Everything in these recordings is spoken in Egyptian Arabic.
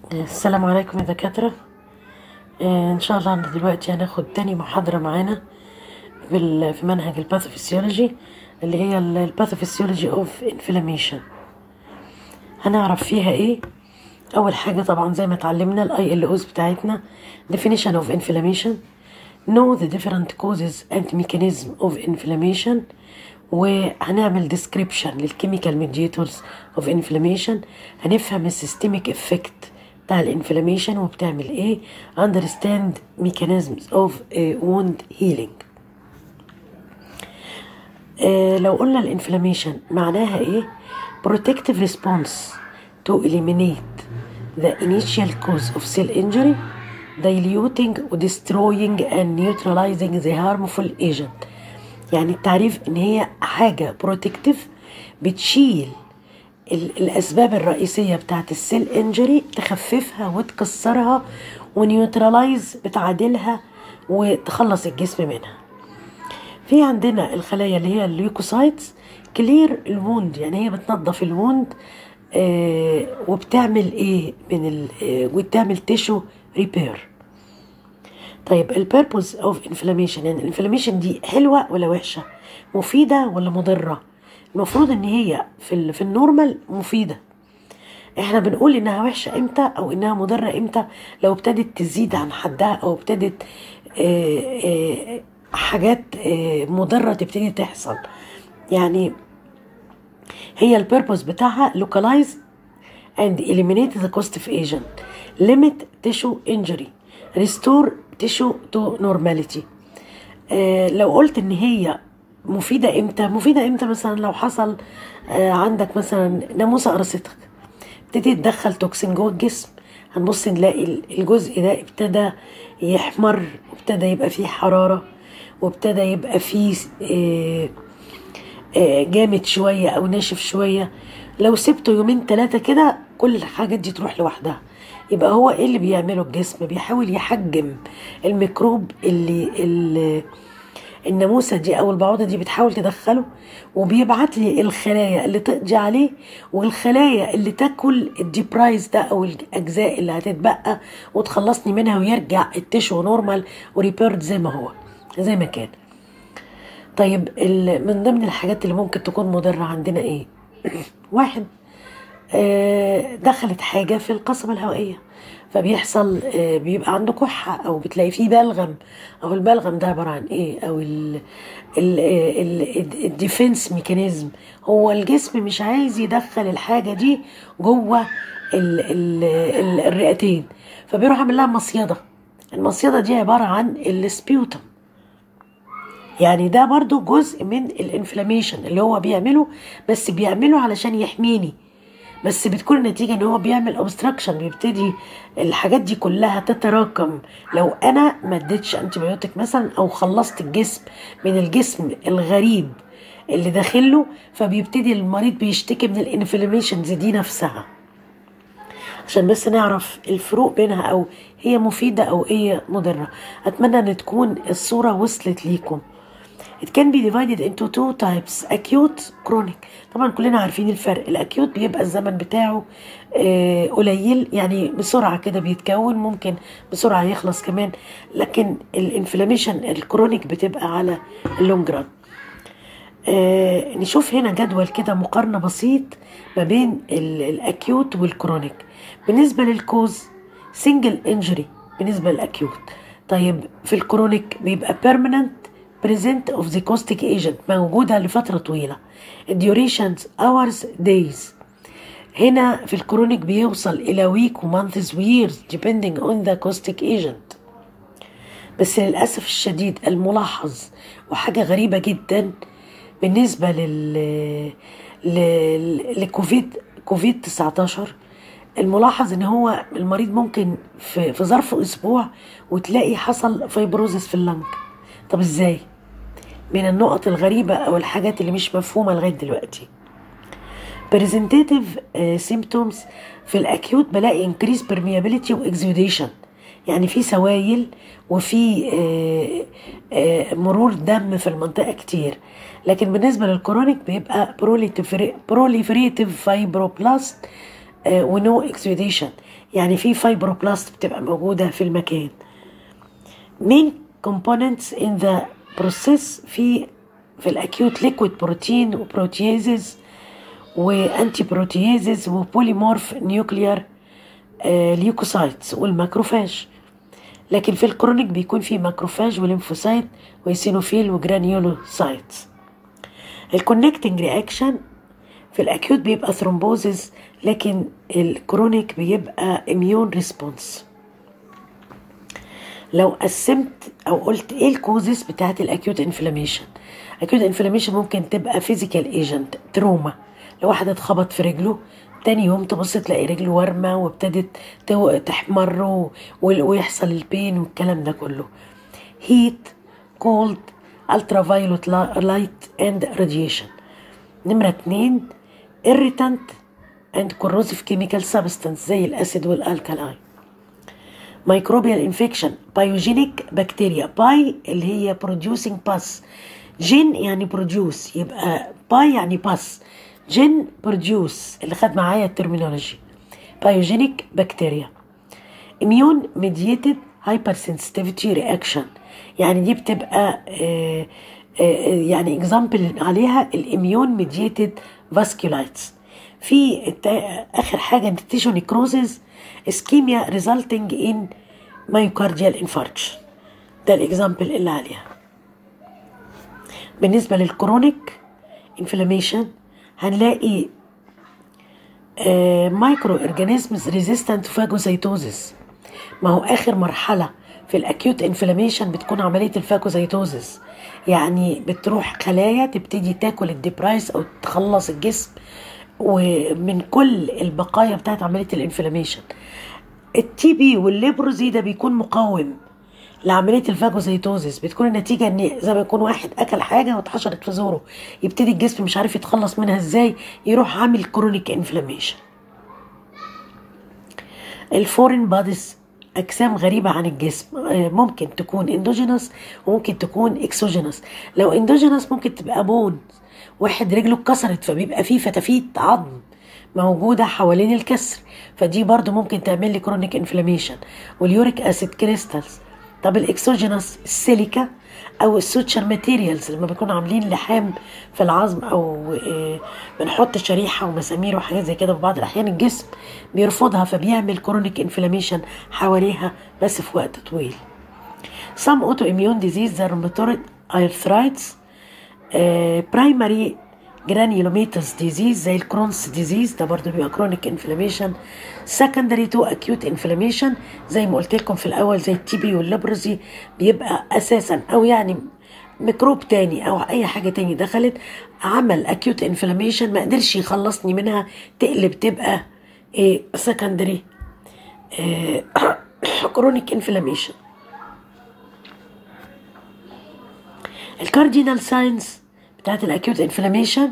السلام عليكم يا دكاترة آه، إن شاء الله عند دلوقتي هناخد تاني محاضرة معانا بال- في منهج الباثوفيسيولوجي اللي هي الباثوفيسيولوجي اوف انفلاميشن هنعرف فيها ايه أول حاجة طبعا زي ما اتعلمنا الاي ال اوز بتاعتنا definition of inflammation know the different causes and mechanism of inflammation وهنعمل description للchemical mediators of inflammation هنفهم السيستميك effect بتاع الانفلاميشن وبتعمل ايه understand mechanisms of uh, wound healing آه لو قلنا الانفلاميشن معناها ايه protective response to eliminate the initial cause of cell injury diluting و destroying and neutralizing the harmful agent يعني التعريف ان هي حاجة protective بتشيل ال- الاسباب الرئيسيه بتاعت السيل انجري تخففها وتكسرها ونيوترلايز بتعادلها وتخلص الجسم منها في عندنا الخلايا اللي هي الليوكوسايتس كلير الوند يعني هي بتنظف الوند آه وبتعمل ايه من ال آه وبتعمل تيشو ريبير طيب البيربوز اوف انفلاميشن يعني الانفلاميشن دي حلوه ولا وحشه مفيده ولا مضره المفروض ان هي في ال في النورمال مفيده احنا بنقول انها وحشه امتى او انها مضره امتى لو ابتدت تزيد عن حدها او ابتدت آه، آه، حاجات آه، مضره تبتدي تحصل يعني هي البيربوز بتاعها localize and eliminate the cost of agent limit tissue injury restore tissue to normality آه لو قلت ان هي مفيدة امتى مفيدة امتى مثلا لو حصل آه عندك مثلا ناموسة قرصتك ابتدي تدخل توكسين جوه الجسم هنبص نلاقي الجزء ده ابتدى يحمر وابتدى يبقى فيه حرارة وابتدى يبقى فيه آه آه، جامد شوية أو ناشف شوية لو سبته يومين ثلاثة كده كل الحاجات دي تروح لوحدها يبقى هو ايه اللي بيعمله الجسم بيحاول يحجم الميكروب اللي, اللي الناموسة دي أو البعوضة دي بتحاول تدخله وبيبعت لي الخلايا اللي تقضي عليه والخلايا اللي تاكل الديبرايز ده أو الأجزاء اللي هتتبقى وتخلصني منها ويرجع التشو نورمال وريبيرد زي ما هو زي ما كان طيب ال- من ضمن الحاجات اللي ممكن تكون مضرة عندنا ايه واحد آه، دخلت حاجة في القصبة الهوائية فبيحصل آه، بيبقى عنده كحة أو بتلاقي فيه بلغم أو البلغم ده عبارة عن إيه أو ال ال ال الديفنس ميكانيزم هو الجسم مش عايز يدخل الحاجة دي جوه ال ال ال الرئتين فبيروح عامل لها مصيدة المصيدة دي عبارة عن السبيوتم يعني ده برضو جزء من الانفلاميشن اللي هو بيعمله بس بيعمله علشان يحميني بس بتكون النتيجة ان هو بيعمل اوبستراكشن بيبتدي الحاجات دي كلها تتراكم لو انا ما اديتش انتيبيوتيك مثلا او خلصت الجسم من الجسم الغريب اللي داخله فبيبتدي المريض بيشتكي من الانفلاميشنز دي نفسها عشان بس نعرف الفروق بينها او هي مفيدة او هي مضرة اتمنى ان تكون الصورة وصلت ليكم It can be divided into two types acute chronic طبعا كلنا عارفين الفرق الاكيوت بيبقى الزمن بتاعه آه، قليل يعني بسرعة كده بيتكون ممكن بسرعة يخلص كمان لكن الانفلاميشن الكرونيك بتبقى على اللونج ران آه نشوف هنا جدول كده مقارنة بسيط ما بين ال- الأكيوت والكرونيك بالنسبة للكوز سنجل انجري بالنسبة للأكيوت طيب في الكرونيك بيبقى permanent present of the caustic agent موجودة لفترة طويلة durations hours days هنا في الكرونيك بيوصل إلى week ومانثز ويرز depending on the caustic agent بس للأسف الشديد الملاحظ وحاجة غريبة جدا بالنسبة لل ل- لكوفيد كوفيد 19 الملاحظ ان هو المريض ممكن في, في ظرف اسبوع وتلاقي حصل فيبروزس في اللنج طب ازاي من النقط الغريبة او الحاجات اللي مش مفهومة لغاية دلوقتي بريزنتيتيف سيمتومز في الاكيوت بلاقي انكريز permeability واكزوديشن يعني في سوائل وفي آه، آه، مرور دم في المنطقه كتير لكن بالنسبه للكرونيك بيبقى بروليفريتيف فايبروبلاست ونو اكسوديشن يعني في فايبروبلاست بتبقى موجودة في المكان main components in the process في في الاكيوت ليكويد بروتين وبروتيازز وانتي بروتيازز وبوليمورف نيوكليار ليوكوسايتس والماكروفاج لكن في الكرونيك بيكون في ماكروفاج وليمفوسايت ويسينوفيل وجرانيولوسايتس الكونكتنج رياكشن في الاكيوت بيبقى ثرومبوزز لكن الكرونيك بيبقى اميون ريسبونس لو قسمت او قلت ايه الكوزز بتاعت الاكيوت انفلاميشن اكيوت انفلاميشن ممكن تبقى فيزيكال ايجنت تروما لو واحد اتخبط في رجله تاني يوم تبص تلاقي رجله ورمة وابتدت تحمر ويحصل البين والكلام ده كله هيت كولد ultraviolet light and radiation نمرة اتنين irritant and corrosive chemical substance زي الأسيد والألكالاين ميكروبيال انفكشن بايوجينيك بكتيريا باي اللي هي producing pus جين يعني produce يبقى باي يعني باس جين بروديوس اللي خد معايا الترمينولوجي بايوجينيك بكتيريا اميون ميديتد هايبر سنسيتيفيتي رياكشن يعني دي بتبقى آآ آآ يعني اكزامبل عليها الاميون ميديتد فاسكولايتس في اخر حاجه تيشو نيكروزز اسكيميا ريزلتنج ان مايوكارديال انفاركشن ده الاكزامبل اللي عليها بالنسبه للكرونيك انفلاميشن هنلاقي مايكرو اورجانيزمز ريزيستنت فاجوسيتوزيس ما هو اخر مرحله في الاكيوت انفلاميشن بتكون عمليه الفاجوسيتوزيس يعني بتروح خلايا تبتدي تاكل الديبرايس او تخلص الجسم ومن كل البقايا بتاعت عمليه الانفلاميشن التي بي والليبروزي ده بيكون مقاوم لعمليه الفاجوسيتوزيس بتكون النتيجه ان زي ما يكون واحد اكل حاجه واتحشرت في زوره يبتدي الجسم مش عارف يتخلص منها ازاي يروح عامل كرونيك انفلاميشن الفورين باديز اجسام غريبه عن الجسم ممكن تكون اندوجينس وممكن تكون اكسوجينس لو اندوجينس ممكن تبقى بون واحد رجله اتكسرت فبيبقى فيه فتافيت عظم موجوده حوالين الكسر فدي برضو ممكن تعمل لي كرونيك انفلاميشن واليوريك اسيد كريستالز طب الاكسوجينس السيليكا او السوتشر ماتيريالز لما بيكونوا عاملين لحام في العظم او إيه بنحط شريحه ومسامير وحاجات زي كده في بعض الاحيان الجسم بيرفضها فبيعمل كرونيك انفلاميشن حواليها بس في وقت طويل some autoimmune disease the rheumatoid arthritis uh, primary granulomatous disease زي الكرونس ديزيز ده برضه بيبقى كرونيك انفلاميشن secondary to acute inflammation زي ما قلت لكم في الاول زي التي بي والليبروزي بيبقى اساسا او يعني ميكروب تاني او اي حاجه تاني دخلت عمل acute inflammation ما قدرش يخلصني منها تقلب تبقى ايه secondary كرونيك انفلاميشن الكاردينال ساينس بتاعت الاكيوت انفلاميشن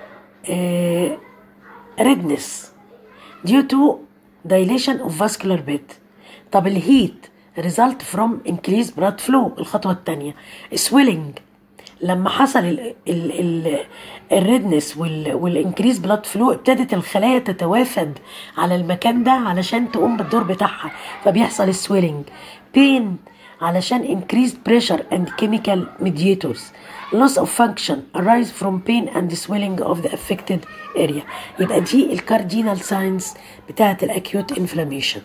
redness due to dilation of vascular bed طب الهيت result from increased blood flow الخطوة الثانية swelling لما حصل ال ال ال الريدنس والانكريز بلاد فلو ابتدت الخلايا تتوافد على المكان ده علشان تقوم بالدور بتاعها فبيحصل السويلنج بين علشان increased pressure and chemical mediators loss of function arise from pain and swelling of the affected area يبقى دي الكاردينال ساينز بتاعت الاكيوت انفلاميشن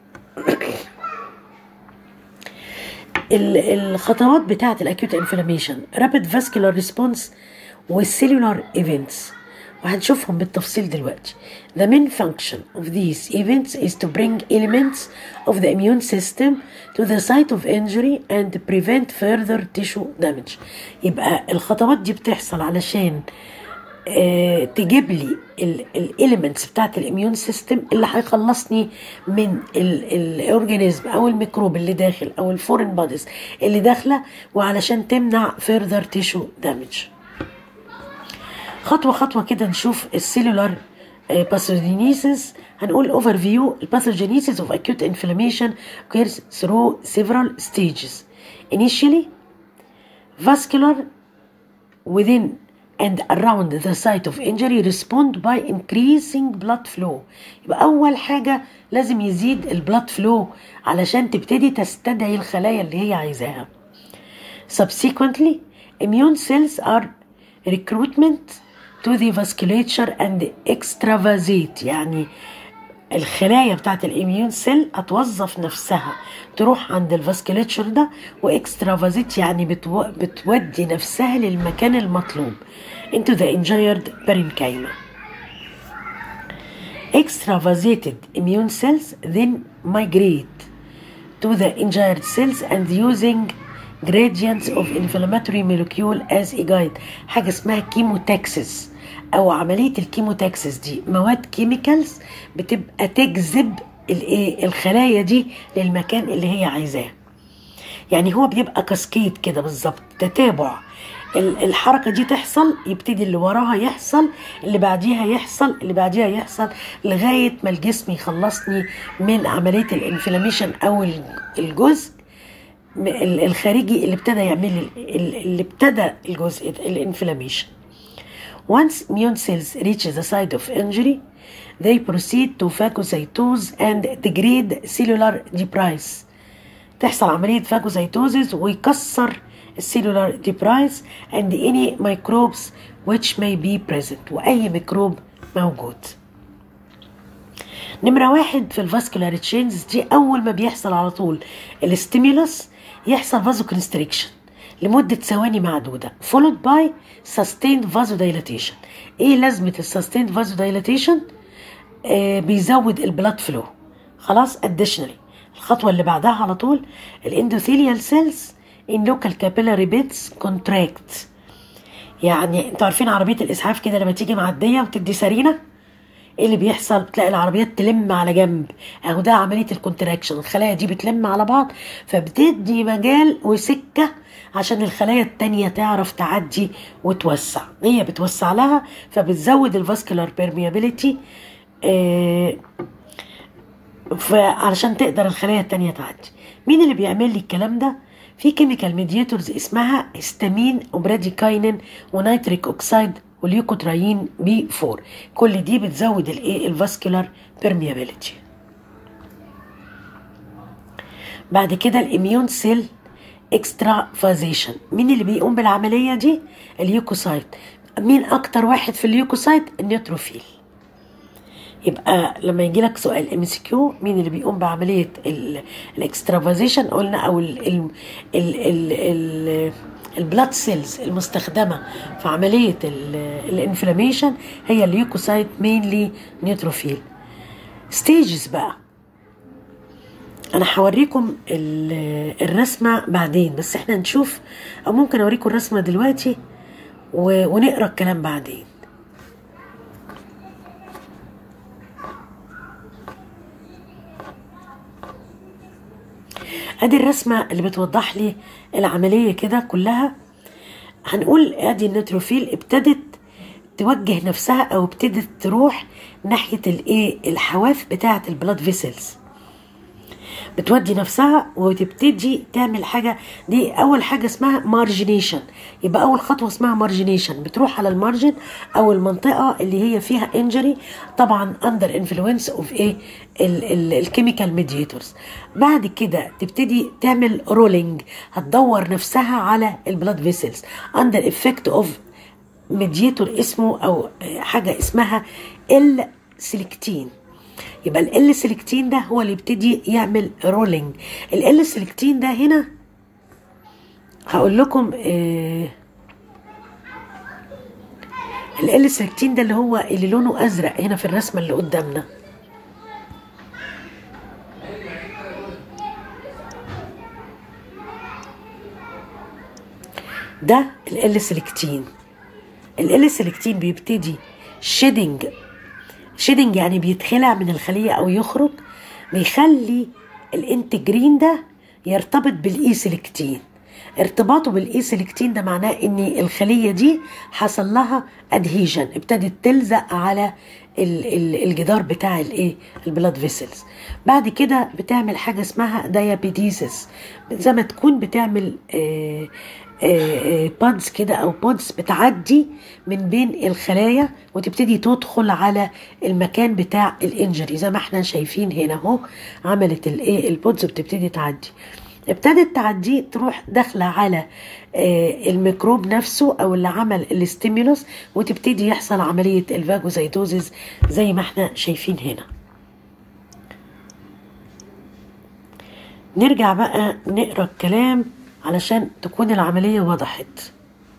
الخطوات بتاعت الاكيوت انفلاميشن رابid فاسكولار ريسبونس والسيلولار ايفنتس وهنشوفهم بالتفصيل دلوقتي The main function of these events is to bring elements of the immune system to the site of injury and prevent further tissue damage يبقى الخطوات دي بتحصل علشان آه تجيب لي الاليمنتس بتاعت الاميون سيستم اللي هيخلصني من الاورجانيزم او الميكروب اللي داخل او الفورين بوديز اللي داخله وعلشان تمنع further tissue damage خطوه خطوه كده نشوف السيلولار باثوجينيسيس هنقول اوفر فيو الباثوجينيسيس اوف acute inflammation occurs through several stages initially vascular within and around the site of injury respond by increasing blood flow يبقى أول حاجة لازم يزيد البلاد فلو علشان تبتدي تستدعي الخلايا اللي هي عايزاها subsequently immune cells are recruitment to the vasculature and extravasate يعني الخلايا بتاعت الاميون سيل هتوظف نفسها تروح عند الفاسكوليتشر ده واكسترافازيت يعني بتو... بتودي نفسها للمكان المطلوب into the injured parenchyma extravasated immune cells then migrate to the injured cells and using gradients of inflammatory molecule as a guide حاجة اسمها كيموتاكسس أو عملية الكيموتاكسس دي مواد كيميكالز بتبقى تجذب الايه الخلايا دي للمكان اللي هي عايزاه يعني هو بيبقى كاسكيد كده بالظبط تتابع الحركة دي تحصل يبتدي اللي وراها يحصل اللي بعديها يحصل اللي بعديها يحصل لغاية ما الجسم يخلصني من عملية الانفلاميشن أو الجزء الخارجي اللي ابتدى يعمل اللي ابتدى الجزء الانفلاميشن Once immune cells reach the site of injury, they proceed to phagocytose and degrade cellular debris. تحصل عملية phagocytosis ويكسر السيلولار ديبرايز and any microbes which may be present وأي ميكروب موجود نمرة واحد في الفاسكولار تشينز دي أول ما بيحصل على طول الاستيمولس يحصل فازو كونستريكشن لمدة ثواني معدودة followed by sustained vasodilation ايه لازمة السستيند vasodilation آه بيزود البلاد فلو خلاص additionally الخطوة اللي بعدها على طول الاندوثيليال سيلز in local capillary beds contract يعني انتوا عارفين عربية الإسعاف كده لما تيجي معدية وتدي سرينة ايه اللي بيحصل بتلاقي العربيات تلم على جنب اهو ده عملية الكونتراكشن الخلايا دي بتلم على بعض فبتدي مجال وسكة عشان الخلايا التانية تعرف تعدي وتوسع هي بتوسع لها فبتزود الفاسكولار بيرميابيليتي آه علشان تقدر الخلايا التانية تعدي مين اللي بيعمل لي الكلام ده في كيميكال ميدياتورز اسمها هيستامين وبراديكاينين ونيتريك اوكسيد واليوكوترايين بي 4 كل دي بتزود الايه الفاسكولار بيرميابيليتي بعد كده الاميون سيل اكسترافازيشن مين اللي بيقوم بالعمليه دي اليوكوسايت مين اكتر واحد في اليوكوسايت النيوتروفيل يبقى لما يجي لك سؤال ام سي كيو مين اللي بيقوم بعمليه الاكسترافازيشن قلنا او ال ال ال ال ال البلاد سيلز المستخدمه في عمليه الانفلاميشن هي اليوكوسايت مينلي نيوتروفيل ستيجز بقى انا هوريكم الرسمه بعدين بس احنا نشوف او ممكن اوريكم الرسمه دلوقتي ونقرا الكلام بعدين ادي الرسمه اللي بتوضح لي العمليه كده كلها هنقول ادي النيتروفيل ابتدت توجه نفسها او ابتدت تروح ناحيه الايه الحواف بتاعه البلاد فيسلز بتودي نفسها وتبتدي تعمل حاجة دي أول حاجة اسمها مارجينيشن يبقى أول خطوة اسمها مارجينيشن بتروح على المارجن أو المنطقة اللي هي فيها انجري طبعا أندر انفلونس أوف إيه الكيميكال ميدياتورز بعد كده تبتدي تعمل رولينج هتدور نفسها على البلاد فيسلز أندر افكت أوف ميدياتور اسمه أو حاجة اسمها ال سيلكتين يبقى ال سيلكتين ده هو اللي يبتدي يعمل رولينج ال سيلكتين ده هنا هقول لكم ال سيلكتين ده اللي هو اللي لونه ازرق هنا في الرسمه اللي قدامنا ده ال سيلكتين ال سيلكتين بيبتدي شيدنج شيدنج يعني بيتخلع من الخلية أو يخرج بيخلي الانتجرين ده يرتبط بالاي سيلكتين ارتباطه بالاي سيلكتين ده معناه ان الخليه دي حصل لها ادهيجن ابتدت تلزق على الجدار بتاع الايه البلاد فيسلز بعد كده بتعمل حاجه اسمها دايابيديزس زي ما تكون بتعمل آه بادز كده او بودز بتعدي من بين الخلايا وتبتدي تدخل على المكان بتاع الانجري زي ما احنا شايفين هنا اهو عملت الايه البودز وبتبتدي تعدي ابتدت تعدي تروح داخله على آه، الميكروب نفسه او اللي عمل الاستيمولوس وتبتدي يحصل عمليه الفاجوزيتوزيس زي ما احنا شايفين هنا نرجع بقى نقرا الكلام علشان تكون العمليه وضحت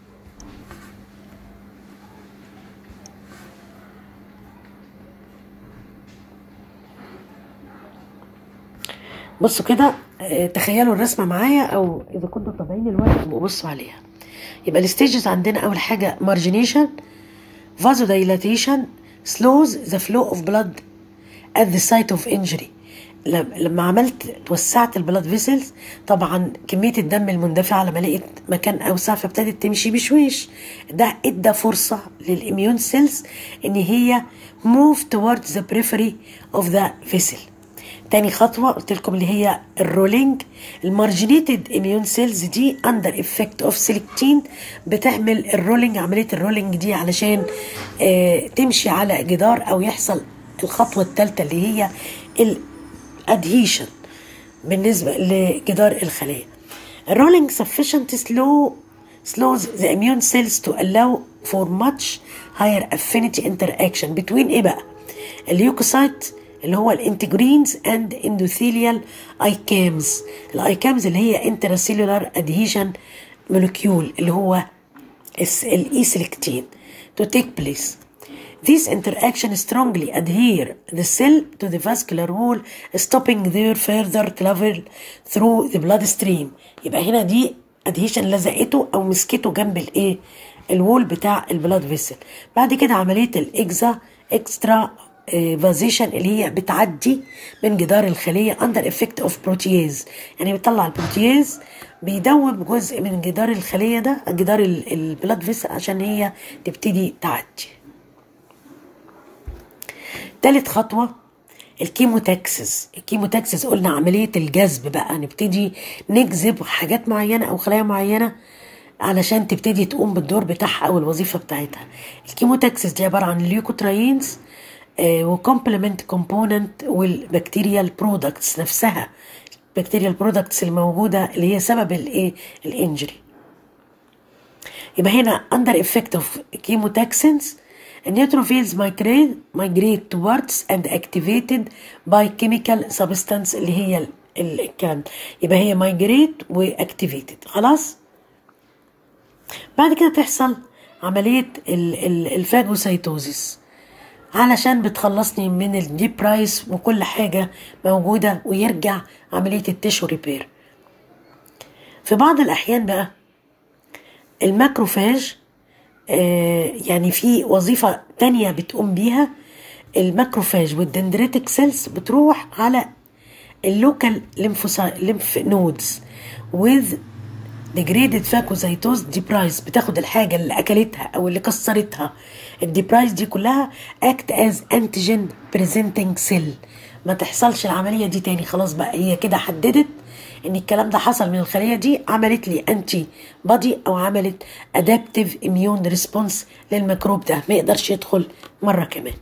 بصوا كده آه، تخيلوا الرسمه معايا او اذا كنتوا طابعين الورق بصوا عليها يبقى الستيجز عندنا اول حاجه مارجينيشن vasodilation slows the flow of blood at the site of injury لم- لما عملت توسعت البلاد فيسلز طبعا كميه الدم المندفعه لما لقيت مكان اوسع فابتدت تمشي بشويش ده ادى فرصه للاميون سيلز ان هي move towards the periphery of the vessel تاني خطوة قلت لكم اللي هي الرولينج المارجنيتد اميون سيلز دي اندر افكت اوف سيلكتين بتعمل الرولينج عملية الرولينج دي علشان آه تمشي على جدار او يحصل الخطوة الثالثة اللي هي الادهيشن بالنسبة لجدار الخلية الرولينج sufficient slow slows the immune cells to allow for much higher affinity interaction between ايه بقى اليوكوسايت اللي هو الانتجرينز اند اندوثيليال ايكامز الايكامز اللي هي انتراسيلولار ادهيشن مولكيول اللي هو الايسلكتين to take place These interaction strongly adhere the cell to the vascular wall, stopping their further travel through the bloodstream. يبقى هنا دي adhesion لزقته او مسكته جنب الايه؟ الوول بتاع البلاد فيسل. بعد كده عمليه الاكزا اكسترا فازيشن اللي هي بتعدي من جدار الخليه اندر افكت اوف بروتياز يعني بيطلع البروتياز بيدوب جزء من جدار الخليه ده جدار البلاد فيسل عشان هي تبتدي تعدي تالت خطوة الكيموتاكسس الكيموتاكسس قلنا عملية الجذب بقى نبتدي نجذب حاجات معينة أو خلايا معينة علشان تبتدي تقوم بالدور بتاعها أو الوظيفة بتاعتها الكيموتاكسس دي عبارة عن الليوكوتراينز وكومبلمنت كومبوننت والبكتيريال برودكتس نفسها البكتيريال برودكتس الموجودة اللي هي سبب الايه الانجري يبقى هنا under effect of chemotaxins النيوتروفيلز migrate migrate towards and activated by chemical substance اللي هي ال- ال- الكلام ده. يبقى هي migrate واكتيفيتد خلاص بعد كده تحصل عملية ال- ال- الفاجوسيتوزيس علشان بتخلصني من الديبرايس وكل حاجة موجودة ويرجع عملية التشو ريبير في بعض الأحيان بقى الماكروفاج آه، يعني في وظيفة تانية بتقوم بيها الماكروفاج والدندريتك سيلز بتروح على اللوكال ليمف نودز with degraded phagocytose ديبرايز بتاخد الحاجة اللي أكلتها أو اللي كسرتها الديبرايز دي كلها act as antigen presenting cell ما تحصلش العملية دي تاني خلاص بقى هي كده حددت ان الكلام ده حصل من الخلية دي عملت لي انتي بادي او عملت ادابتيف اميون ريسبونس للميكروب ده ما يقدرش يدخل مرة كمان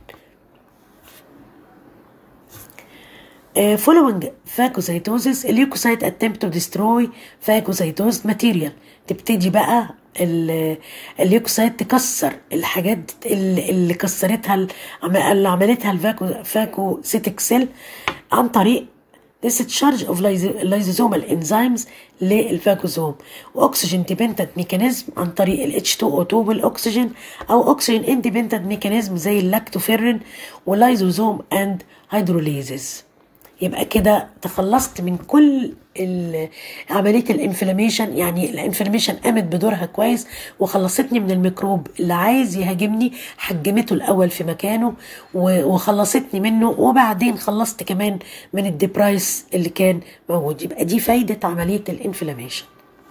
Uh, following phagocytosis اليوكوسايت attempt to destroy phagocytosed material تبتدي بقى ال- اليوكوسايت تكسر الحاجات اللي, اللي كسرتها ال- عم- اللي عملتها الفاكوسيتك سيل عن طريق discharge of lyso- lysosomal enzymes للفاجوزوم واكسجين ديبندنت ميكانيزم عن طريق ال H2O2 والاكسجين او اكسجين اندبندنت ميكانيزم زي اللاكتوفيرين ولايزوزوم اند هيدروليزز يبقى كده تخلصت من كل ال- عمليه الانفلاميشن يعني الانفلاميشن قامت بدورها كويس وخلصتني من الميكروب اللي عايز يهاجمني حجمته الاول في مكانه و- وخلصتني منه وبعدين خلصت كمان من الديبرايس اللي كان موجود يبقى دي فايده عمليه الانفلاميشن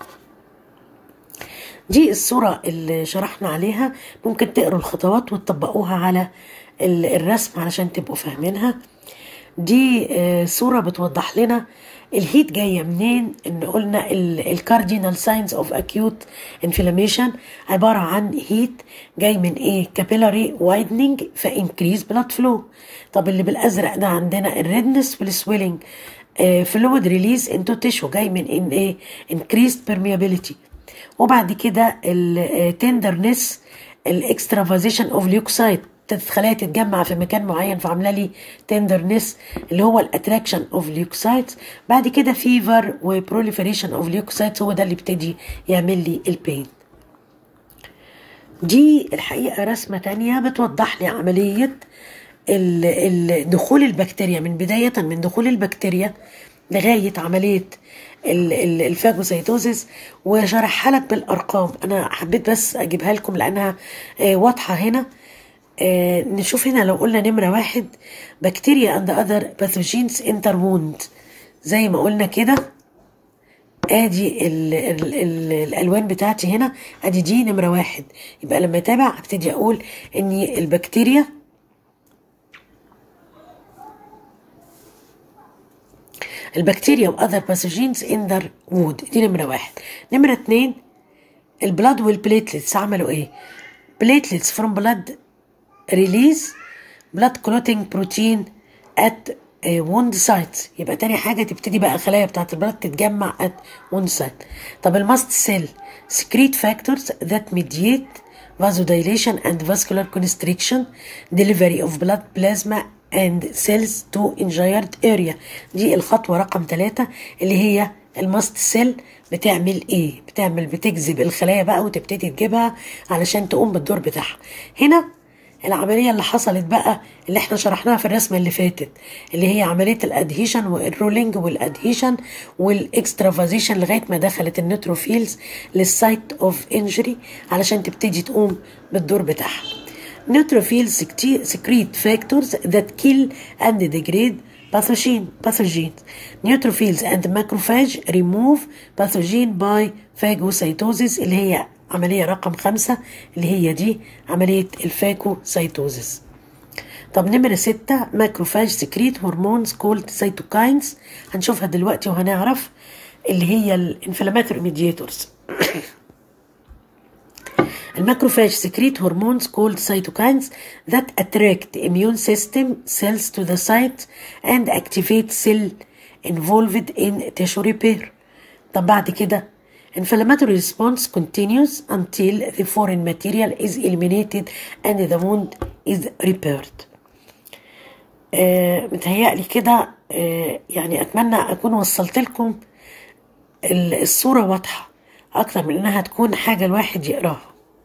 دي الصورة اللي شرحنا عليها ممكن تقروا الخطوات وتطبقوها على ال- الرسم علشان تبقوا فاهمينها دي آه، صورة بتوضح لنا الهيت جاية منين ان قلنا الكاردينال ساينز اوف اكيوت انفلاميشن عبارة عن هيت جاي من ايه كابيلاري وايدنينج فانكريز بلاد فلو طب اللي بالازرق ده عندنا الريدنس والسويلنج فلويد ريليز انتو تيشو جاي من ان ايه انكريزد بيرميابيليتي وبعد كده التندرنس الاكسترافازيشن اوف ليوكسايت الخلايا تتجمع في مكان معين فعامله لي تندرنس اللي هو الاتراكشن اوف ليوكسايتس بعد كده فيفر وبروليفريشن اوف ليوكسايتس هو ده اللي بيبتدي يعمل لي البين دي الحقيقه رسمه تانية بتوضح لي عمليه دخول البكتيريا من بدايه من دخول البكتيريا لغايه عمليه الفاجوسيتوزيس وشرحها لك بالارقام انا حبيت بس اجيبها لكم لانها واضحه هنا آه نشوف هنا لو قلنا نمرة واحد بكتيريا اند اذر باثوجينز انتر ووند زي ما قلنا كده ادي ال ال ال الالوان بتاعتي هنا ادي دي نمرة واحد يبقى لما اتابع ابتدي اقول ان البكتيريا البكتيريا واذر باثوجينز ان ذر وود دي نمرة واحد نمرة اتنين البلاد والبليتلتس عملوا ايه بليتلتس فروم بلاد ريليز بلاد كلوتينج بروتين ات ووند سايت يبقى تاني حاجه تبتدي بقى الخلايا بتاعت البلاد تتجمع ات ووند سايت طب الماست سيل secrete factors that mediate vasodilation and vascular constriction delivery of blood plasma and cells to injured area دي الخطوه رقم ثلاثة اللي هي الماست سيل بتعمل ايه بتعمل بتجذب الخلايا بقى وتبتدي تجيبها علشان تقوم بالدور بتاعها هنا العملية اللي حصلت بقى اللي احنا شرحناها في الرسمة اللي فاتت اللي هي عملية الادهيشن والرولينج والادهيشن والاكسترافازيشن لغاية ما دخلت النيوتروفيلز للسايت اوف انجري علشان تبتدي تقوم بالدور بتاعها neutrophils secrete factors that kill and degrade pathogen pathogens neutrophils and macrophage remove pathogen by phagocytosis اللي هي عملية رقم خمسة اللي هي دي عملية الفاكوسيتوزيس طب نمرة ستة ماكروفاج سكريت هرمونز كولد سيتوكاينز هنشوفها دلوقتي وهنعرف اللي هي الانفلاماتوري ميدياتورز الماكروفاج secrete hormones called cytokines that attract immune system cells to the site and activate cell involved in tissue repair طب بعد كده inflammatory response continues until the foreign material is eliminated and the wound is repaired آه متهيألي كده آه يعني أتمنى أكون وصلت لكم الصورة واضحة أكتر من إنها تكون حاجة الواحد يقراها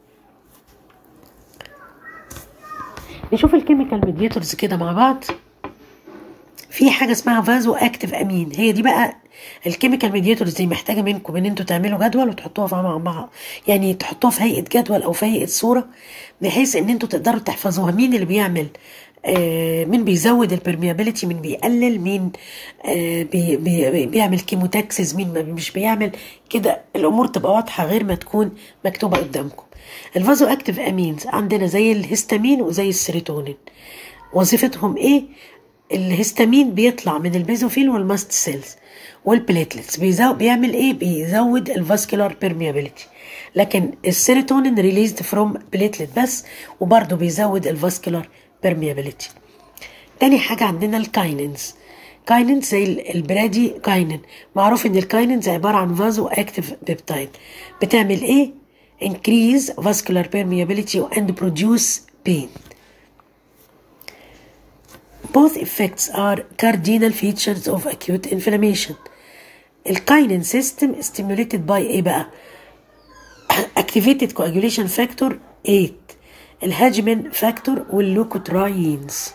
نشوف الكيميكال ميدياتورز كده مع بعض في حاجه اسمها فازو اكتف امين هي دي بقى الكيميكال ميدياتورز دي محتاجه منكم ان انتوا تعملوا جدول وتحطوها مع بعض يعني تحطوها في هيئه جدول او في هيئه صوره بحيث ان انتوا تقدروا تحفظوها مين اللي بيعمل آه مين بيزود البرميابيليتي مين بيقلل مين آه بي بي بيعمل كيموتاكسز مين ما مش بيعمل كده الامور تبقى واضحه غير ما تكون مكتوبه قدامكم الفازو اكتف امينز عندنا زي الهستامين وزي السيروتونين وظيفتهم ايه الهستامين بيطلع من البيزوفيل والماست سيلز والبليتلتس بيعمل ايه بيزود الفاسكولار بيرميابيليتي لكن السيروتونين ريليزد فروم بليتلت بس وبرضه بيزود الفاسكولار بيرميابيليتي تاني حاجة عندنا الكاينينز كاينينز زي البرادي كاينين معروف ان الكاينينز عبارة عن فازو اكتف بيبتايد بتعمل ايه increase vascular permeability and produce pain Both effects are cardinal features of acute inflammation. الكاينين system stimulated by ايه بقى؟ activated coagulation factor 8 الهاجمين فاكتور واللوكوتراينز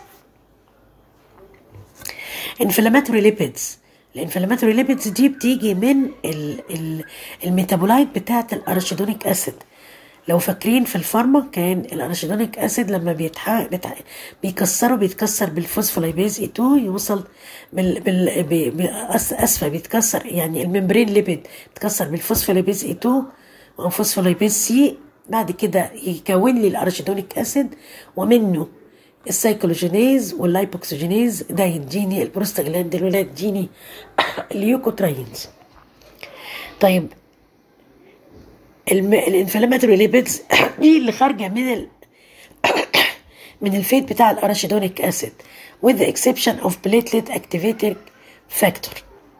inflammatory lipids الانفلاماتوري ليبيدز دي بتيجي من ال ال الميتابولايت بتاعه الارشيدونيك اسيد لو فاكرين في الفارما كان الارشيدونيك اسيد لما بيتح... بتح... بيكسره بيتكسر بالفوسفولايبيز اي 2 يوصل بال... بال... ب... ب... اسفه بيتكسر يعني الممبرين ليبيد بيتكسر بالفوسفولايبيز اي 2 او فوسفولايبيز سي بعد كده يكون لي الارشيدونيك اسيد ومنه السايكلوجينيز واللايبوكسجينيز ده يديني البروستاجلاندين ولا يديني اليوكوتراينز طيب الانفلاماتوري ليبيدز دي اللي خارجه من ال من الفيت بتاع الاراشيدونيك اسيد with the exception of platelet activating factor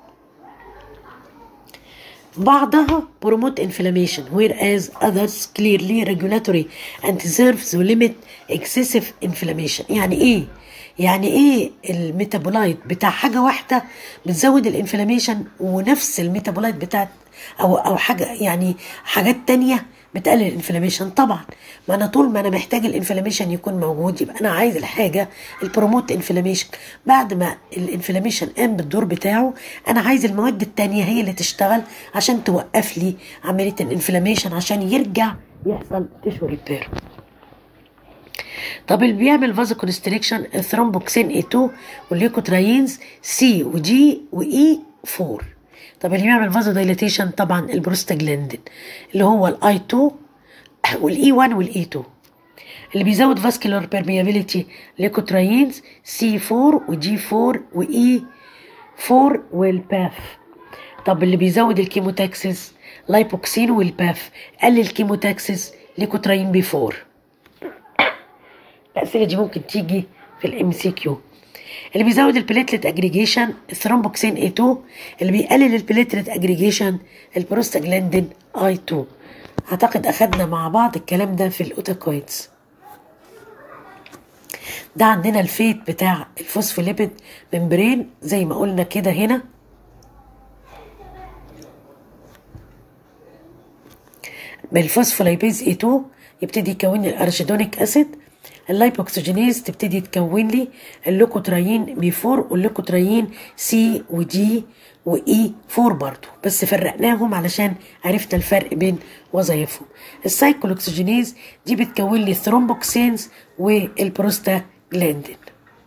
بعضها promote inflammation whereas others clearly regulatory and serve to limit excessive inflammation يعني ايه يعني ايه الميتابولايت بتاع حاجه واحده بتزود الانفلاميشن ونفس الميتابولايت بتاعت او او حاجه يعني حاجات تانية بتقلل الانفلاميشن طبعا ما انا طول ما انا محتاج الانفلاميشن يكون موجود يبقى انا عايز الحاجه البروموت انفلاميشن بعد ما الانفلاميشن قام بالدور بتاعه انا عايز المواد التانية هي اللي تشتغل عشان توقف لي عمليه الانفلاميشن عشان يرجع يحصل تشو ريبير طب اللي بيعمل فازو كونستريكشن الثرومبوكسين اي 2 والليوكوتراينز سي وجي واي 4 طب اللي بيعمل فازو دايليتيشن طبعا البروستاجلاندين اللي هو الاي 2 والاي 1 والاي 2 اللي بيزود فاسكولار بيرميابيليتي ليكوتراينز سي 4 وجي 4 واي 4 والباف طب اللي بيزود الكيموتاكسس لايبوكسين والباف قلل الكيموتاكسس ليكوتراين بي 4 الأسئلة دي ممكن تيجي في الام سي كيو اللي بيزود البليتلت اجريجيشن الثرومبوكسين اي 2 اللي بيقلل البليتلت اجريجيشن البروستاجلاندين اي 2 اعتقد اخدنا مع بعض الكلام ده في الاوتاكويدز ده عندنا الفيت بتاع الفوسفوليبيد ممبرين زي ما قلنا كده هنا بالفوسفولايبيز اي 2 يبتدي يكون لي الارشيدونيك اسيد اللايبوكسجينيز تبتدي تكون لي اللوكوترايين بي 4 واللوكوترايين سي ودي واي 4 برضو بس فرقناهم علشان عرفنا الفرق بين وظائفهم السايكلوكسجينيز دي بتكون لي الثرومبوكسينز والبروستاجلاندين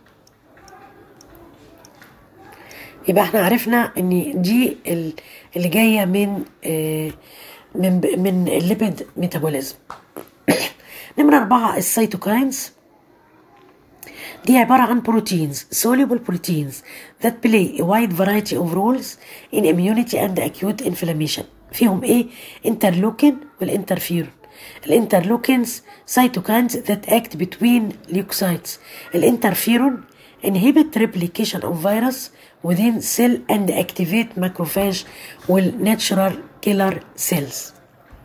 يبقى احنا عرفنا ان دي اللي جايه من آه من من الليبيد ميتابوليزم نمرة أربعة السيتوكاينز دي عبارة عن بروتينز soluble proteins that play a wide variety of roles in immunity and acute inflammation فيهم ايه انترلوكين والانترفيرون الانترلوكينز cytokines that act between leukocytes الانترفيرون inhibit replication of virus within cell and activate macrophage والnatural killer cells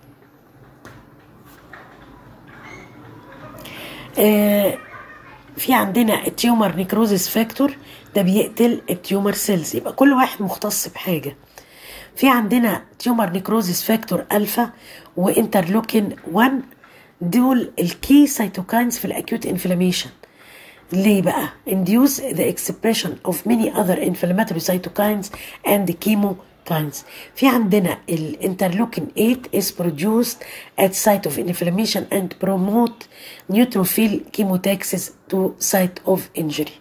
آه في عندنا التيومر نيكروزيس فاكتور ده بيقتل التيومر سيلز يبقى كل واحد مختص بحاجة في عندنا تيومر نيكروزيس فاكتور ألفا وانترلوكين 1 دول الكي سيتوكاينز في الاكيوت انفلاميشن ليه بقى induce the expression of many other inflammatory cytokines and chemokines في عندنا الانترلوكين 8 is produced at site of inflammation and promote neutrophil chemotaxis to site of injury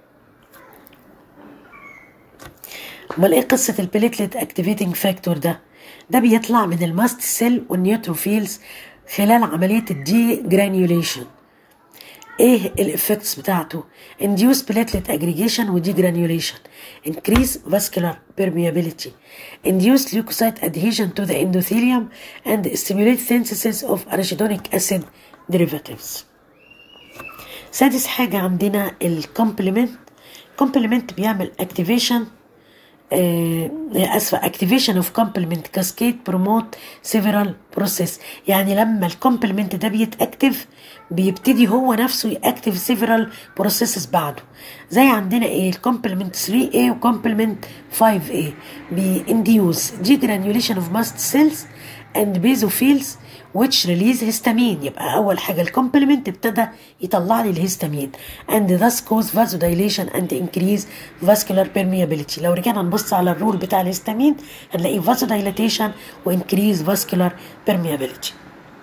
امال ايه قصه البليتلت اكتيفيتنج فاكتور ده ده بيطلع من الماست سيل والنيوتروفيلز خلال عمليه الدي جرانيوليشن ايه الافكتس بتاعته induce platelet aggregation و degranulation increase vascular permeability induce leukocyte adhesion to the endothelium and stimulate synthesis of arachidonic acid derivatives سادس حاجة عندنا الكومبلمنت كومبلمنت بيعمل activation آه اسفه activation of complement cascade promote several process يعني لما الكومبلمنت ده بيتاكتف بيبتدي هو نفسه ياكتف several processes بعده زي عندنا ايه الكومبلمنت 3A وكومبلمنت 5A بينديوس degranulation of mast cells and basophils which release histamine يبقى اول حاجه الكومبلمنت ابتدى يطلع لي الهستامين and thus cause vasodilation and increase vascular permeability لو رجعنا نبص على الرول بتاع الهستامين هنلاقي vasodilation و increase vascular permeability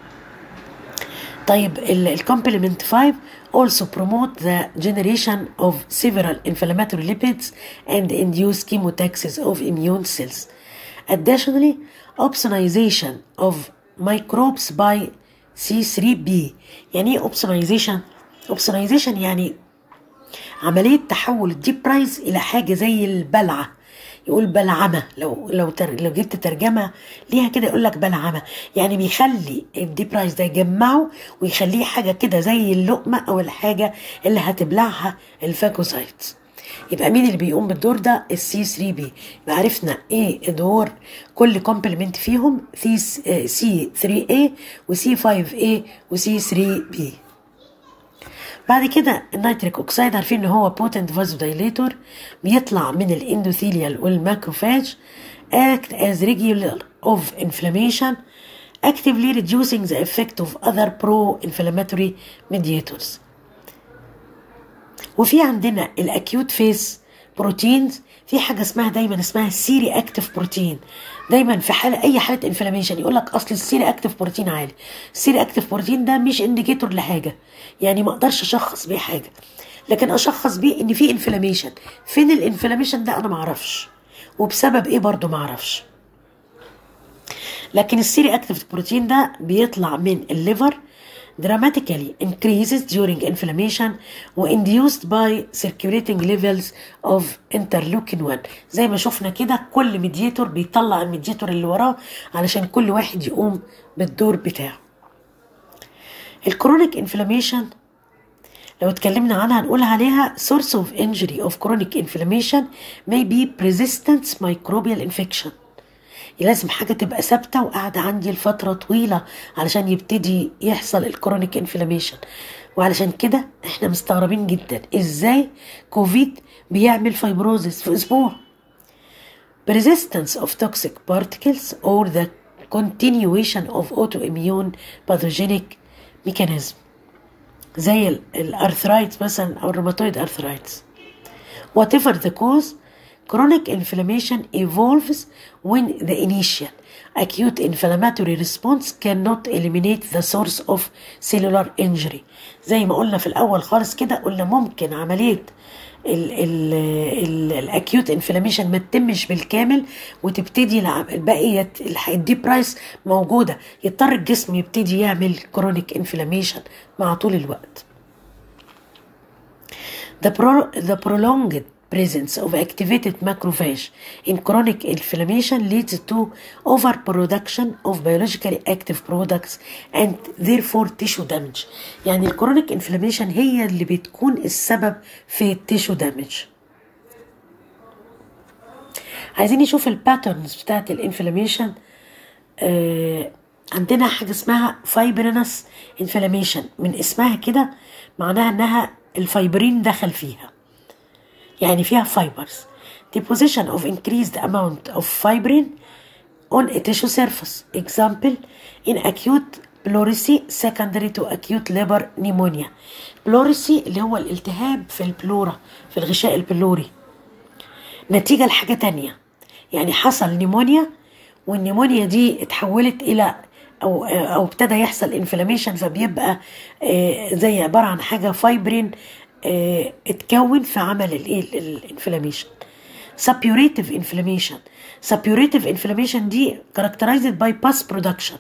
طيب الكومبلمنت 5 also promote the generation of several inflammatory lipids and induce chemotaxis of immune cells additionally opsonization of microbes by C3B يعني ايه opsonization اوبسونايزيشن يعني عملية تحول الديب برايز إلى حاجة زي البلعة يقول بلعمة لو لو تر لو جبت ترجمة ليها كده يقول لك بلعمة يعني بيخلي الديب برايز ده يجمعه ويخليه حاجة كده زي اللقمة أو الحاجة اللي هتبلعها الفاجوسايتس يبقى مين اللي بيقوم بالدور ده السي 3 بي يبقى عرفنا ايه دور كل كومبلمنت فيهم سي 3 a وسي 5 a وسي 3 b بعد كده النيتريك اوكسيد عارفين ان هو بوتنت فازودايليتور بيطلع من الاندوثيليال والماكروفاج act as regular of inflammation actively reducing the effect of other pro-inflammatory mediators وفي عندنا الاكيوت فيس بروتينز في حاجه اسمها دايما اسمها سيري اكتف بروتين دايما في حاله اي حاله انفلاميشن يقول لك اصل السيري اكتف بروتين عالي السيري اكتف بروتين ده مش انديكيتور لحاجه يعني ما اقدرش اشخص بيه حاجه لكن اشخص بيه ان في انفلاميشن فين الانفلاميشن ده انا ما اعرفش وبسبب ايه برضو ما اعرفش لكن السيري اكتف بروتين ده بيطلع من الليفر dramatically increases during inflammation و-induced by circulating levels of interleukin 1 زي ما شفنا كده كل ميدياتور بيطلع الميدياتور اللي وراه علشان كل واحد يقوم بالدور بتاعه الكرونيك انفلاميشن لو اتكلمنا عنها هنقول عليها source of injury of chronic inflammation may be persistent microbial infection لازم حاجه تبقى ثابته وقاعده عندي لفتره طويله علشان يبتدي يحصل الكرونيك انفلاميشن وعلشان كده احنا مستغربين جدا ازاي كوفيد بيعمل فايبروزس في اسبوع persistence of toxic particles or the continuation of autoimmune pathogenic mechanism زي الارثرايتس مثلا او الروماتويد ارثرايتس whatever the cause chronic inflammation evolves when the initial acute inflammatory response cannot eliminate the source of cellular injury زي ما قلنا في الاول خالص كده قلنا ممكن عمليه الاكيوت انفلاميشن ما تتمش بالكامل وتبتدي بقيه الديب برايس موجوده يضطر الجسم يبتدي يعمل كرونيك انفلاميشن مع طول الوقت The, pro, the prolonged presence of activated macrophage in chronic inflammation leads to overproduction of biologically active products and therefore tissue damage يعني الكرونيك انفلاميشن هي اللي بتكون السبب في التيشو دامج عايزين نشوف الباترنز بتاعت الانفلاميشن آه عندنا حاجه اسمها فايبرينس انفلاميشن من اسمها كده معناها انها الفايبرين دخل فيها يعني فيها fibers deposition of increased amount of fibrin on a tissue surface example in acute pleurisy secondary to acute liver pneumonia pleurisy اللي هو الالتهاب في البلورا في الغشاء البلوري نتيجة لحاجة تانية يعني حصل نيمونيا والنيمونيا دي اتحولت إلى او او ابتدى يحصل انفلاميشن فبيبقى زي عباره عن حاجه فايبرين اتكون في عمل الايه الانفلاميشن سبيوريتيف انفلاميشن سبيوريتيف انفلاميشن دي characterized by pus production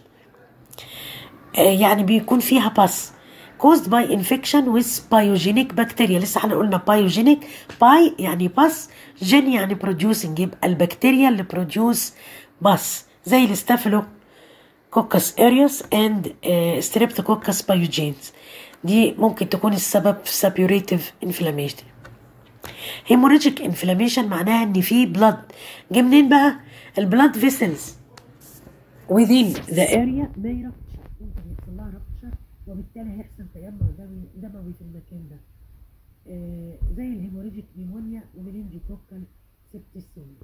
يعني بيكون فيها pus caused by infection with pyogenic bacteria لسه احنا قلنا pyogenic باي يعني pus جين يعني producing يبقى البكتيريا اللي produce pus زي الاستافيلو كوكس اريوس اند ستريبتوكوكس بايوجينز دي ممكن تكون السبب في سابيوريتيف انفلاميشن هيموريجيك انفلاميشن معناها ان في بلاد جه منين بقى البلاد فيسلز within the area may rupture ممكن يحصل لها rupture وبالتالي هيحصل تجمع دموي دموي في المكان ده آه زي الهيموريجيك نيمونيا ومننجيكوكال سيبتيسيميا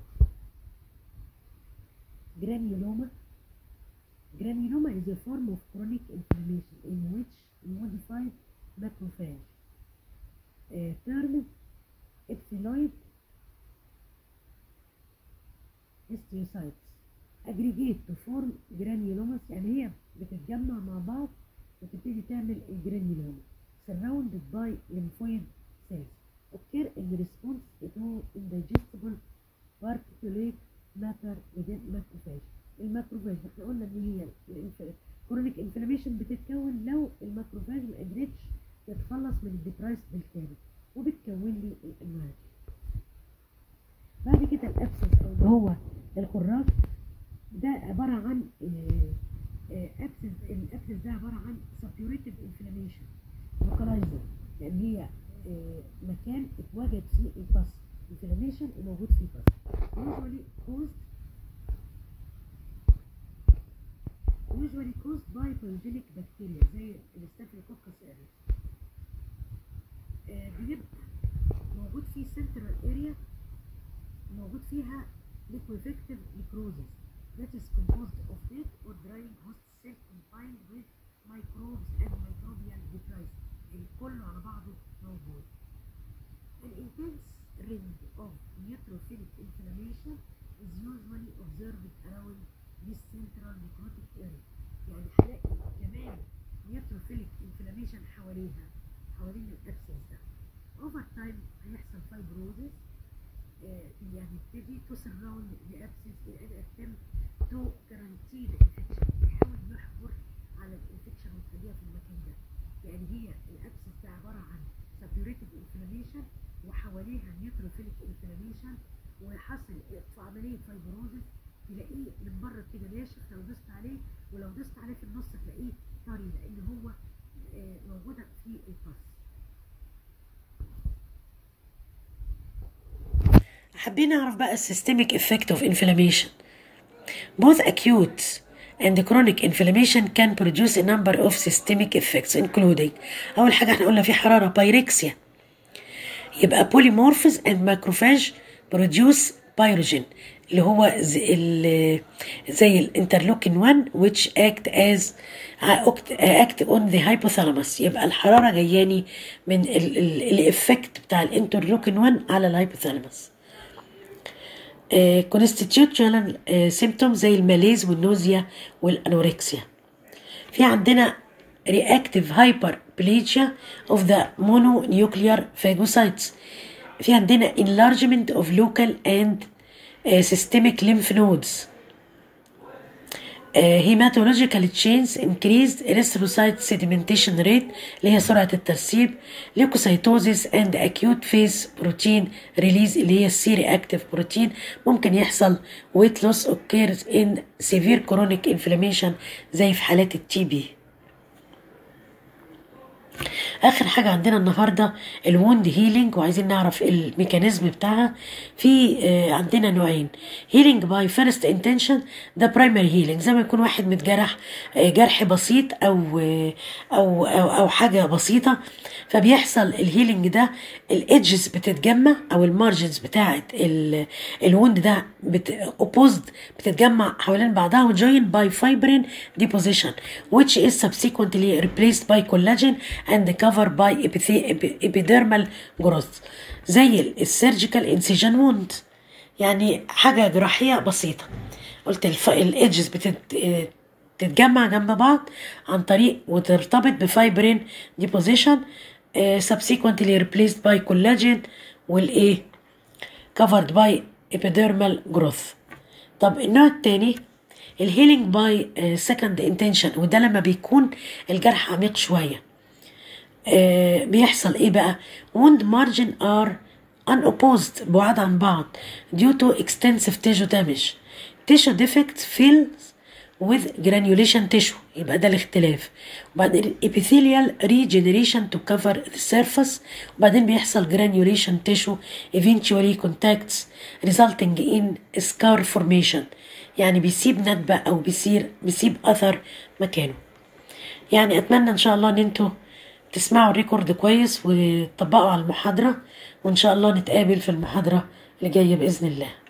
جرانيولوما Granuloma is a form of chronic inflammation in which modified macrophage uh, termed epithelioid histiocytes aggregate to form granulomas يعني هي بتتجمع مع بعض وتبتدي تعمل الجرانيولوما surrounded by lymphoid cells occur in response to indigestible particulate matter within macrophage الماكروفاج احنا قلنا ان هي الكرونيك انفلاميشن بتتكون لو الماكروفاج ما قدرتش تتخلص من الانواع بعد كده الابسس او اللي هو الخراج ده عباره عن ابسس الابسس ده عباره عن ساتوريتد انفلاميشن لوكالايزر يعني هي آه، مكان اتوجد فيه الباس انفلاميشن وموجود فيه باس usually caused usually caused by pathogenic bacteria زي الستافيلوكوكس ايريس آه، بيبقى موجود فيه central area موجود فيها liquefactive necrosis that is composed of dead or dying host cell combined with microbes and microbial detritus الكل على بعضه موجود An intense ring of neutrophilic inflammation is usually observed around this central necrotic area يعني هلاقي كمان neutrophilic inflammation حواليها حوالين الابسس ده over time هيحصل fibrosis آه، يعني يبتدي to surround the abscess in an attempt to guarantee the infection بيحاول يحجر على الانفكشن ويخليها في المكان ده يعني هي الابسس ده عباره عن saturated inflammation وحواليها neutrophilic inflammation وحصل في عمليه فايبروزس تلاقيه من بره كده ناشف لو دوست عليه ولو دوست عليه في النص تلاقيه طري لان هو آه، موجوده في الفص حابين نعرف بقى السيستميك افكت اوف انفلاميشن both acute and chronic inflammation can produce a number of systemic effects including أول حاجة احنا قلنا في حرارة بايركسيا يبقى polymorphs and macrophage produce pyrogen اللي هو زي, ال- زي الانترلوكين 1 which act as act on the hypothalamus يبقى الحرارة جاياني من الافكت بتاع الانترلوكين 1 على الهايبوثالاموس كونستيتيوشنال سيمتوم زي الماليز والنوزيا والانوركسيا في عندنا reactive hyperplasia of the mononuclear phagocytes في عندنا enlargement of local and uh, systemic lymph nodes uh, hematological change increased erythrocyte sedimentation rate اللي هي سرعة الترسيب leukocytosis and acute phase protein release اللي هي السي reactive protein ممكن يحصل weight loss occurs in severe chronic inflammation زي في حالات التي بي اخر حاجه عندنا النهارده الوند هيلينج وعايزين نعرف الميكانيزم بتاعها في آه، عندنا نوعين هيلينج باي فيرست انتنشن ده برايمري هيلينج زي ما يكون واحد متجرح آه، جرح بسيط او آه، او او, أو حاجه بسيطه فبيحصل الهيلينج ده الايدجز بتتجمع او المارجنز بتاعه الوند ده بت opposed بتتجمع حوالين بعضها وجوين باي فايبرين deposition which is subsequently replaced by collagen and covered by epithe- epi- epidermal growth زي السيرجيكال انسيجن ووند يعني حاجة جراحية بسيطة قلت الف... الايدجز بتت... تتجمع جنب بعض عن طريق وترتبط بفايبرين ديبوزيشن subsequently replaced by collagen والايه covered by epidermal growth طب النوع التاني الهيلينج باي سكند انتنشن وده لما بيكون الجرح عميق شويه آه، بيحصل ايه بقى wound margin are unopposed بعاد عن بعض due to extensive tissue damage tissue defect fills with granulation tissue يبقى ده الاختلاف وبعدين epithelial regeneration to cover the surface وبعدين بيحصل granulation tissue eventually contacts resulting in scar formation يعني بيسيب ندبة أو بيصير بيسيب أثر مكانه يعني أتمنى إن شاء الله إن انتوا تسمعوا الريكورد كويس وتطبقوا على المحاضرة وإن شاء الله نتقابل في المحاضرة اللي جاية بإذن الله